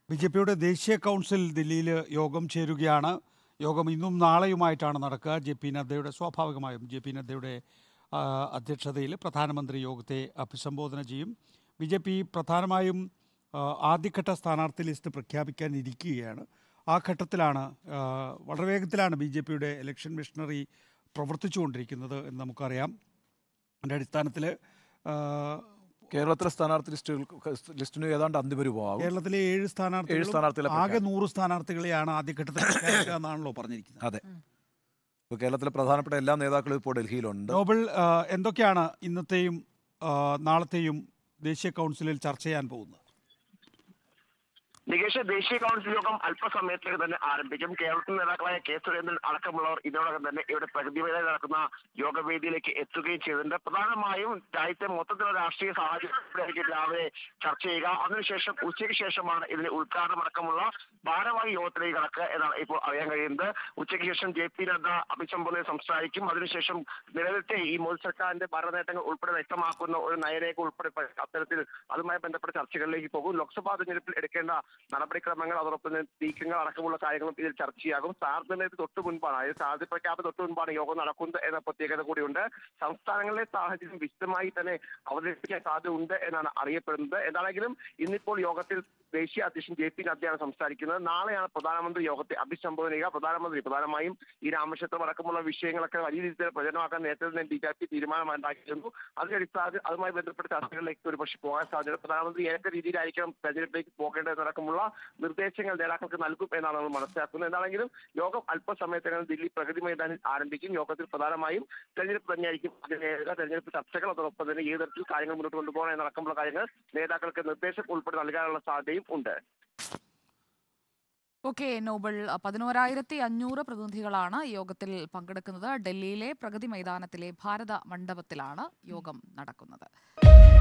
B J പിയുടെ ദേശീയ council ദില്ലിയിൽ യോഗം ചേരുകയാണ് യോഗം ഇന്നും നാളെയുമായിട്ടാണ് നടക്കുക ജെ പി നദ്ദയുടെ സ്വാഭാവികമായും ജെ പി നദ്ദയുടെ ആ, അധ്യക്ഷതയിൽ പ്രധാനമന്ത്രി യോഗത്തെ അഭിസംബോധന ചെയ്യും ബി ജെ പി പ്രധാനമായും ആ, ആദ്യഘട്ട സ്ഥാനാർത്ഥി ലിസ്റ്റ് പ്രഖ്യാപിക്കാനിരിക്കുകയാണ് ആ ഘട്ടത്തിലാണ് ആ, വളരെ വേഗത്തിലാണ് ബി ജെ പിയുടെ ഇലക്ഷൻ മിഷണറി പ്രവർത്തിച്ചുകൊണ്ടിരിക്കുന്നത് എന്ന് നമുക്കറിയാം അതിൻ്റെ അടിസ്ഥാനത്തിൽ കേരളത്തിലെ സ്ഥാനാർത്ഥി ലിസ്റ്റുകൾ ലിസ്റ്റിന് ഏതാണ്ട് അന്തിമരൂപമാകും കേരളത്തിലെ ഏഴ് ഏഴ് സ്ഥാനാർത്ഥികൾ സ്ഥാനാർത്ഥികളെ ആകെ നൂറ് സ്ഥാനാർത്ഥികളെയാണ് ആദ്യഘട്ടത്തിൽ പ്രഖ്യാപിക്കുക എന്നാണല്ലോ പറഞ്ഞിരിക്കുന്നത് അതെ ഇപ്പോൾ കേരളത്തിലെ പ്രധാനപ്പെട്ട എല്ലാ നേതാക്കളും ഇപ്പോൾ ഡൽഹിയിലുണ്ട് നോബൽ ആ, എന്തൊക്കെയാണ് ഇന്നത്തെയും ആ, നാളത്തെയും ദേശീയ കൗൺസിലിൽ ചർച്ച ചെയ്യാൻ പോകുന്നത് നികേഷ് ദേശീയ കൗൺസിൽ യോഗം അല്പസമയത്തേക്ക് തന്നെ ആരംഭിക്കും കേരളത്തിൽ നേതാക്കളായ കെ സുരേന്ദ്രൻ അടക്കമുള്ളവർ ഇതിനോടകം തന്നെ ഇവിടെ പ്രകൃതിപരമായി നടക്കുന്ന യോഗവേദിയിലേക്ക് എത്തുകയും ചെയ്തിട്ടുണ്ട് പ്രധാനമായും രാജ്യത്തെ മൊത്തത്തിലുള്ള രാഷ്ട്രീയ സാഹചര്യത്തിലായിരിക്കും രാവിലെ ചർച്ച ചെയ്യുക അതിനുശേഷം ഉച്ചയ്ക്ക് ശേഷമാണ് ഇതിന് ഉദ്ഘാടനം അടക്കമുള്ള ഭാരവാഹി യോഗത്തിലേക്ക് കടക്കുക എന്നാണ് ഇപ്പോൾ അറിയാൻ കഴിയുന്നത് ഉച്ചയ്ക്ക് ശേഷം ജെ പി നദ്ദ അഭിസംബോധന സംസാരിക്കും അതിനുശേഷം നിലവിലത്തെ ഈ മോദി സർക്കാരിന്റെ ഭരണനേട്ടങ്ങൾ ഉൾപ്പെടെ വ്യക്തമാക്കുന്ന ഒരു നയരേഖ ഉൾപ്പെടെ പ- അത്തരത്തിൽ അതുമായി ബന്ധപ്പെട്ട ചർച്ചകളിലേക്ക് പോകും ലോക്സഭാ തെരഞ്ഞെടുപ്പിൽ എടുക്കേണ്ട നടപടിക്രമങ്ങൾ അതോടൊപ്പം തന്നെ നീക്കങ്ങൾ അടക്കമുള്ള കാര്യങ്ങളും ഇതിൽ ചർച്ചയാകും സ്ഥാനാർത്ഥികളുടെ തൊട്ട് മുൻപാണ് അതായത് സ്ഥാനാർത്ഥി പ്രഖ്യാപന തൊട്ട് മുൻപാണ് യോഗം നടക്കുന്നത് എന്ന പ്രത്യേകത കൂടിയുണ്ട് സംസ്ഥാനങ്ങളിലെ സാഹചര്യം വിശദമായി തന്നെ അവതരിപ്പിക്കാൻ സാധ്യത ഉണ്ട് എന്നാണ് അറിയപ്പെടുന്നത് എന്താണെങ്കിലും ഇന്നിപ്പോൾ യോഗത്തിൽ ദേശീയ അധ്യക്ഷൻ ജെ പി നദ്ദയാണ് സംസാരിക്കുന്നത് നാളെയാണ് പ്രധാനമന്ത്രി യോഗത്തെ അഭിസംബോധന ചെയ്യുക പ്രധാനമന്ത്രി പ്രധാനമായും ഈ രാമക്ഷേത്രം അടക്കമുള്ള വിഷയങ്ങളൊക്കെ വലിയ രീതിയിൽ പ്രചരണമാക്കാൻ നേരത്തെ തന്നെ ബി ജെ പി തീരുമാനമുണ്ടാക്കിയിരുന്നു അതിന്റെ അടിസ്ഥാനത്തിൽ അതുമായി ബന്ധപ്പെട്ട ചർച്ചകളിലേക്ക് ഒരു പക്ഷേ പോകാൻ സാധ്യത പ്രധാനമന്ത്രി ഏതൊക്കെ രീതിയിലായിരിക്കണം തെരഞ്ഞെടുപ്പിലേക്ക് പോകേണ്ടതെന്നടക്കമുള്ള നിർദ്ദേശങ്ങൾ നേതാക്കൾക്ക് നൽകും എന്നാണ് നമ്മൾ മനസ്സിലാക്കുന്നത് എന്താണെങ്കിലും യോഗം അല്പസമയത്തിനകം ദില്ലി പ്രഗതി മൈതാനിൽ ആരംഭിക്കും യോഗത്തിൽ പ്രധാനമായും തെരഞ്ഞെടുപ്പ് തന്നെയായിരിക്കും അതിന്റെ തെരഞ്ഞെടുപ്പ് ചർച്ചകൾ അതോടൊപ്പം തന്നെ ഏത് തരത്തിൽ കാര്യങ്ങൾ മുന്നോട്ട് കൊണ്ടുപോകണം എന്നടക്കമുള്ള കാര്യങ്ങൾ നേതാക്കൾക്ക് നിർദ്ദേശം ഉൾപ്പെടെ നൽകാനുള്ള സാധ്യതയും ഉണ്ട് ഓക്കെ നോബൽ പതിനോരായിരത്തി അഞ്ഞൂറ് പ്രതിനിധികളാണ് യോഗത്തിൽ പങ്കെടുക്കുന്നത് ഡൽഹിയിലെ പ്രഗതി മൈതാനത്തിലെ ഭാരത മണ്ഡപത്തിലാണ് യോഗം നടക്കുന്നത്